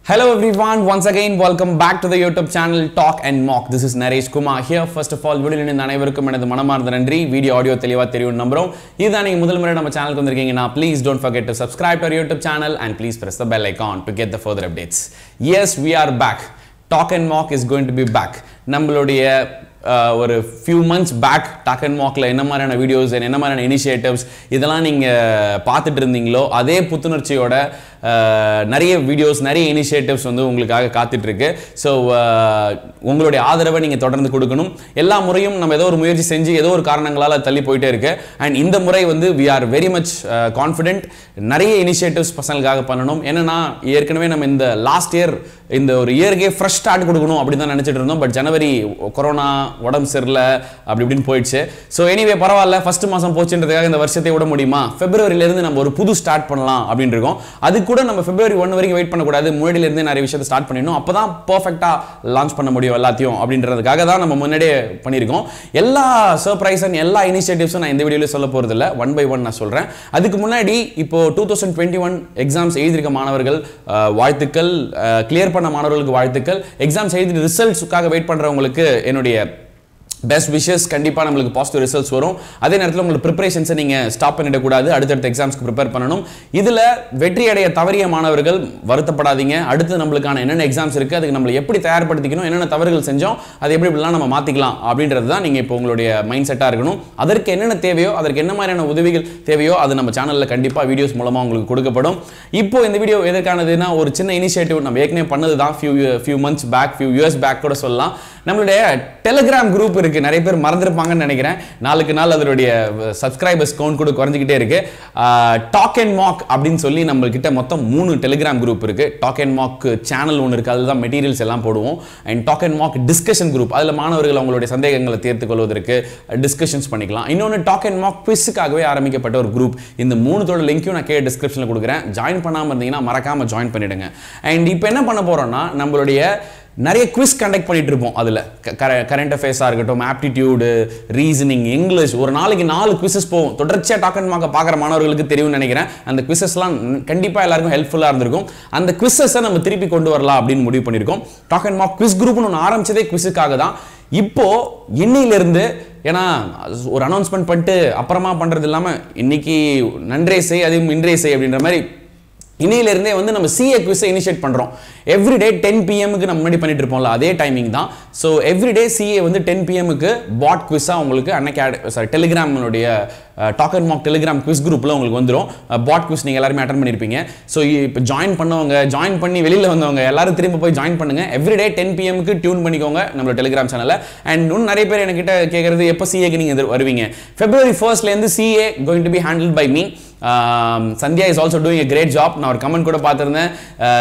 Hello everyone, once again welcome back to the YouTube channel Talk and Mock. This is Naresh Kumar here. First of all, video இந்த அனைவருக்கும் எனது மனமார்ந்த நன்றி video audio தெளிவாக தெரியும் நம்புறோம் இதுதான் நீங்கள் முதல் முறை நம்ம சேனலுக்கு வந்திருக்கீங்கன்னா please don't forget to subscribe to our YouTube channel and please press the bell icon to get the further updates. Yes, we are back. Talk and Mock is going to be back. நம்மளுடைய அஹ், ஒரு few months back talk and மாக்கில் என்ன மாதிரியான videos என்ன மாதிரியான initiatives இதெல்லாம் நீங்கள் பார்த்துட்டு இருந்தீங்களோ அதே புத்துணர்ச்சியோட அஹ், நிறைய வீடியோஸ் நிறைய இனிஷியேட்டிவ்ஸ் வந்து உங்களுக்காக காத்துட்டு இருக்கு ஸோ உங்களுடைய ஆதரவை நீங்கள் தொடர்ந்து கொடுக்கணும் எல்லா முறையும் நம்ம ஏதோ ஒரு முயற்சி செஞ்சு ஏதோ ஒரு காரணங்களால் தள்ளி போயிட்டே இருக்கு அண்ட் இந்த முறை வந்து we are very much confident நிறைய இனிஷியேட்டிவ்ஸ் பசங்களுக்காக பண்ணணும் என்னன்னா ஏற்கனவே நம்ம இந்த லாஸ்ட் இயர் இந்த ஒரு இயர்க்கே ஃப்ரெஷ் ஸ்டார்ட் கொடுக்கணும் அப்படி தான் நினச்சிட்டு இருந்தோம் பட் ஜனவரி கொரோனா உடம்பு சரியில்லை அப்படி இப்படின்னு போயிடுச்சு ஸோ எனிவே பரவாயில்ல ஃபர்ஸ்ட் மாதம் போச்சுன்றதுக்காக இந்த வருஷத்தை விட முடியுமா ஃபெப்ரவரியிலேருந்து நம்ம ஒரு புது ஸ்டார்ட் பண்ணலாம் அப்படின்னு இருக்கோம் அது கூட நம்ம பிப்ரவரி ஒன் வரைக்கும் வெயிட் பண்ணக்கூடாது முன்னாடியிலேருந்து நிறைய விஷயத்தை ஸ்டார்ட் பண்ணிடணும் அப்போ தான் பர்ஃபெக்டாக லான்ச் பண்ண முடியும் எல்லாத்தையும் அப்படின்றதுக்காக தான் நம்ம முன்னாடியே பண்ணியிருக்கோம் எல்லா சர்ப்ரைஸ் அண்ட் எல்லா இனிஷியேட்டிவ்ஸும் நான் இந்த வீடியோவில் சொல்ல போகிறதில்ல ஒன் பை ஒன் நான் சொல்கிறேன் அதுக்கு முன்னாடி இப்போ two thousand twenty one exams எழுதியிருக்க மாணவர்கள் அஹ், வாழ்த்துக்கள் கிளியர் பண்ண மாணவர்களுக்கு வாழ்த்துக்கள் எக்ஸாம்ஸ் எழுதி ரிசல்ட்ஸுக்காக வெயிட் பண்ணுறவங்களுக்கு என்னுடைய பெஸ்ட் விஷஸ் கண்டிப்பாக நம்மளுக்கு பாசிட்டிவ் ரிசல்ட்ஸ் வரும் அதே நேரத்தில் உங்களுக்கு ப்ரிப்பரேஷன்ஸை நீங்கள் ஸ்டாப் பண்ணிடக்கூடாது அடுத்தடுத்த எக்ஸாம்ஸ்க்கு ப்ரிப்பேர் பண்ணணும் இதில் வெற்றி அடைய தவறிய மாணவர்கள் வருத்தப்படாதீங்க அடுத்து நம்மளுக்கான என்னென்ன எக்ஸாம்ஸ் இருக்குது அதுக்கு நம்மளை எப்படி தயார்படுத்திக்கணும் என்னென்ன தவறுகள் செஞ்சோம் அது எப்படி இப்படிலாம் நம்ம மாற்றிக்கலாம் அப்படின்றது தான் நீங்கள் இப்போ உங்களுடைய மைண்ட் செட்டாக இருக்கணும் அதற்கு என்னென்ன தேவையோ அதற்கு என்ன மாதிரியான உதவிகள் தேவையோ அது நம்ம சேனலில் கண்டிப்பாக வீடியோஸ் மூலமாக உங்களுக்கு கொடுக்கப்படும் இப்போ இந்த வீடியோ எதற்கானதுன்னா ஒரு சின்ன இனிஷியேட்டிவ் நம்ம ஏற்கனவே பண்ணது தான் few few months back few years back கூட சொல்லலாம் நம்மளுடைய டெலிகிராம் குரூப் இருக்கு நிறைய பேர் மறந்துருப்பாங்கன்னு நினைக்கிறேன் நாளுக்கு நாள் அதனுடைய சப்ஸ்கிரைபர்ஸ் கவுண்ட் கூட குறைஞ்சிக்கிட்டே இருக்கு டாக் அண்ட் மாக் அப்படின்னு சொல்லி நம்ம கிட்ட மொத்தம் மூணு டெலிகிராம் குரூப் இருக்கு டாக் அண்ட் மாக் சேனல் ஒன்று இருக்கு அதுதான் மெட்டீரியல்ஸ் எல்லாம் போடுவோம் and talk and mock discussion group அதில் மாணவர்கள் அவங்களுடைய சந்தேகங்களை தீர்த்து கொள்வதற்கு டிஸ்கஷன்ஸ் பண்ணிக்கலாம் இன்னொன்று டாக் அண்ட் மாக் குவிஸுக்காகவே ஆரம்பிக்கப்பட்ட ஒரு குரூப் இந்த மூணுத்தோட லிங்க்கையும் நான் கே டிஸ்கிரிப்ஷனில் கொடுக்குறேன் ஜாயின் பண்ணாமல் இருந்தீங்கன்னா மறக்காம ஜாயின் பண்ணிடுங்க அண்ட் இப்போ என்ன பண்ண போறோம்னா நம்மளுடைய நிறைய குவிஸ் கண்டக்ட் பண்ணிட்டு இருப்போம் அதில் கரண்ட் அஃபேர்ஸாக இருக்கட்டும் ஆப்டிடியூடு ரீசனிங் இங்கிலீஷ் ஒரு நாளைக்கு நாலு குவிசஸ் போகும் தொடர்ச்சியாக டாக் அண்ட் மார்க்க பார்க்குற மாணவர்களுக்கு தெரியும்னு நினைக்கிறேன் அந்த குவிசஸ்லாம் கண்டிப்பாக எல்லாருக்கும் ஹெல்ப்ஃபுல்லாக இருந்திருக்கும் அந்த குவிசஸை நம்ம திருப்பி கொண்டு வரலாம் அப்படின்னு முடிவு பண்ணியிருக்கோம் டாக் அண்ட் மார்க் குவிஸ் குரூப்னு ஒன்று ஆரம்பிச்சதே குவிஸுக்காக தான் இப்போ இன்னையிலிருந்து ஏன்னா ஒரு அனௌன்ஸ்மெண்ட் பண்ணிட்டு அப்புறமா பண்ணுறது இல்லாமல் இன்னைக்கு நன்றே செய் அதுவும் இன்றே செய் அப்படின்ற மாதிரி இன்னையிலிருந்தே வந்து நம்ம சிஏ குவிஸை இனிஷியேட் பண்ணுறோம் எவ்ரிடே டென் பிஎம்க்கு நம்ம முன்னாடி பண்ணிட்டு இருப்போம்ல அதே டைமிங் தான் ஸோ எவ்ரிடே சிஏ வந்து டென் பிஎம்க்கு பாட் குவிஸாக உங்களுக்கு அன்னைக்கு சாரி டெலிகிராமனுடைய talk and mock Telegram quiz குரூப்பில் உங்களுக்கு வந்துடும் பாட் குவிஸ் நீங்கள் எல்லாருமே அட்டன் பண்ணியிருப்பீங்க ஸோ இப்போ ஜாயின் பண்ணவங்க ஜாயின் பண்ணி வெளியில் வந்தவங்க எல்லாரும் திரும்ப போய் ஜாயின் பண்ணுங்க எவ்ரிடே டென் பிஎம்க்கு டியூன் பண்ணிக்கோங்க நம்மளோட டெலிகிராம் சேனலில் அண்ட் இன்னும் நிறைய பேர் என்கிட்ட கேட்குறது எப்போ சிஏக்கு நீங்கள் வருவீங்க ஃபெப்ரவரி ஃபர்ஸ்ட்லேருந்து CA going to be handle by me Sandhya is also doing a great job நான் ஒரு கமெண்ட் கூட பார்த்துருந்தேன்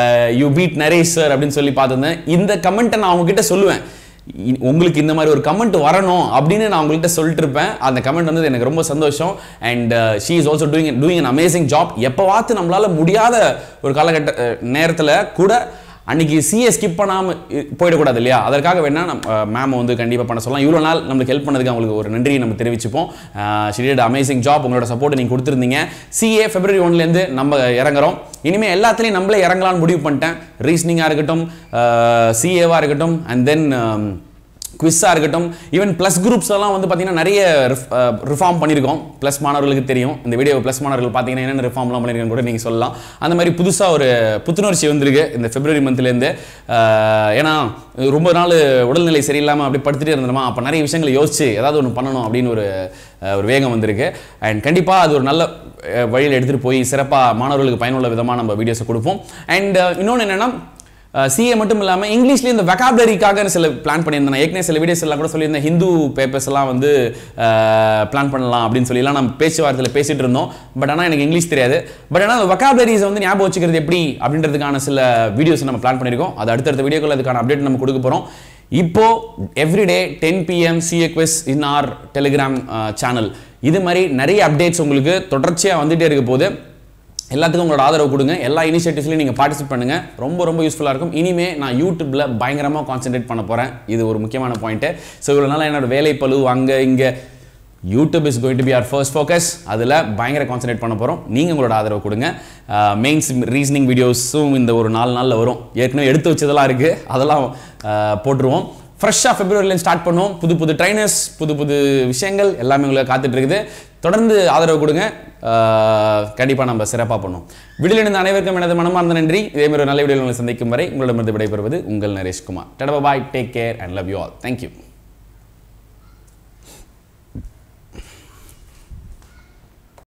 யூ பீட் நரேஷ் சார் அப்படின்னு சொல்லி பார்த்துருந்தேன் இந்த கமெண்ட்டை நான் அவங்ககிட்ட சொல்லுவேன் இ- உங்களுக்கு இந்த மாதிரி ஒரு கமெண்ட் வரணும் அப்படின்னு நான் உங்கள்கிட்ட சொல்லிட்டு இருப்பேன் அந்த கமெண்ட் வந்து எனக்கு ரொம்ப சந்தோஷம் and she is also doing doing an amazing job எப்போவாத்து நம்மளால முடியாத ஒரு காலகட்ட நேரத்தில் கூட அன்னைக்கு சிஏ ஸ்கிப் பண்ணாமல் போயிடக்கூடாது இல்லையா அதற்காக வேணா நம்ம மேம் வந்து கண்டிப்பாக பண்ண சொல்லலாம் இவ்வளோ நாள் நம்மளுக்கு ஹெல்ப் பண்ணதுக்கு அவங்களுக்கு ஒரு நன்றியை நம்ம தெரிவிச்சுப்போம் ஷிடியட் அமேசிங் ஜாப் உங்களோட சப்போர்ட் நீங்கள் கொடுத்துருந்தீங்க சிஏ ஃபெப்ரவரி ஒன்லேருந்து நம்ம இறங்குறோம் இனிமேல் எல்லாத்துலேயும் நம்மளே இறங்கலாம்னு முடிவு பண்ணிட்டேன் ரீசனிங்காக இருக்கட்டும் சிஏவாக இருக்கட்டும் அண்ட் தென் குவிஸாக இருக்கட்டும் ஈவன் ப்ளஸ் குரூப்ஸ் எல்லாம் வந்து பார்த்தீங்கன்னா நிறைய ரிஃபார்ம் பண்ணியிருக்கோம் ப்ளஸ் மாணவர்களுக்கு தெரியும் இந்த வீடியோ ப்ளஸ் மாணவர்கள் பார்த்தீங்கன்னா என்னென்ன ரிஃபார்ம்லாம் பண்ணியிருக்கேன்னு கூட நீங்கள் சொல்லலாம் அந்த மாதிரி புதுசாக ஒரு புத்துணர்ச்சி வந்திருக்கு இந்த பிப்ரவரி மந்த்லேருந்து ஏன்னா ரொம்ப நாள் உடல்நிலை சரியில்லாமல் அப்படி படுத்துட்டே இருந்தோமா அப்போ நிறைய விஷயங்களை யோசிச்சு ஏதாவது ஒன்று பண்ணணும் அப்படின்னு ஒரு அஹ், ஒரு வேகம் வந்திருக்கு அண்ட் கண்டிப்பாக அது ஒரு நல்ல அஹ், வழியில் எடுத்துகிட்டு போய் சிறப்பாக மாணவர்களுக்கு பயனுள்ள விதமாக நம்ம வீடியோஸை கொடுப்போம் அண்ட் இன்னொன்று என்னென்னா சிஏ மட்டும் இல்லாமல் இங்கிலீஷ்லேயே இந்த வெக்காபுலரிக்காக சில பிளான் பண்ணியிருந்தேன் நான் ஏற்கனவே சில வீடியோஸ் எல்லாம் கூட சொல்லியிருந்தேன் ஹிந்து பேப்பர்ஸ் எல்லாம் வந்து பிளான் பண்ணலாம் அப்படின்னு சொல்லிலாம் நம்ம பேச்சுவார்த்தையில் பேசிட்டு இருந்தோம் பட் ஆனால் எனக்கு இங்கிலீஷ் தெரியாது பட் ஆனால் அந்த வெக்காபுலரிஸை வந்து ஞாபகம் வச்சுக்கிறது எப்படி அப்படின்றதுக்கான சில வீடியோஸ் நம்ம பிளான் பண்ணியிருக்கோம் அது அடுத்தடுத்த வீடியோக்கள் அதுக்கான அப்டேட் நம்ம கொடுக்க போகிறோம் இப்போ everyday ten PM CA quiz in our Telegram channel இது மாதிரி நிறைய அப்டேட்ஸ் உங்களுக்கு தொடர்ச்சியாக வந்துட்டே இருக்க போது எல்லாத்துக்கும் உங்களோட ஆதரவு கொடுங்க எல்லா இனிஷியேட்டிவ்ஸ்லையும் நீங்கள் பார்ட்டிசிபேட் பண்ணுங்க ரொம்ப ரொம்ப யூஸ்ஃபுல்லாக இருக்கும் இனிமே நான் யூடியூப்ல பயங்கரமாக கான்சென்ட்ரேட் பண்ண போகிறேன் இது ஒரு முக்கியமான பாயிண்ட்டு ஸோ இவ்வளோ நாள் என்னோட வேலை பளு அங்கே இங்கே YouTube is going to be our first focus அதில் பயங்கர கான்சன்ட்ரேட் பண்ண போகிறோம் நீங்கள் உங்களோட ஆதரவு கொடுங்க மெயின்ஸ் ரீசனிங் வீடியோஸும் இந்த ஒரு நாலு நாளில் வரும் ஏற்கனவே எடுத்து வச்சதெல்லாம் இருக்குது அதெல்லாம் அஹ், போட்டுருவோம் ஃப்ரெஷ்ஷாக ஃபெப்ரவரியில் ஸ்டார்ட் பண்ணுவோம் புது புது ட்ரைனர்ஸ் புது புது விஷயங்கள் எல்லாமே உங்களுக்கு காத்துட்டு இருக்குது தொடர்ந்து ஆதரவு கொடுங்க கண்டிப்பாக நம்ம சிறப்பாக பண்ணுவோம் வீடியோவில் இருந்த அனைவருக்கும் எனது மனமார்ந்த நன்றி இதே மாதிரி ஒரு நல்ல வீடியோவில் உங்களை சந்திக்கும் வரை உங்களிடமிருந்து விடைபெறுவது உங்கள் நரேஷ்குமார் டடபா bye take care and love you all thank you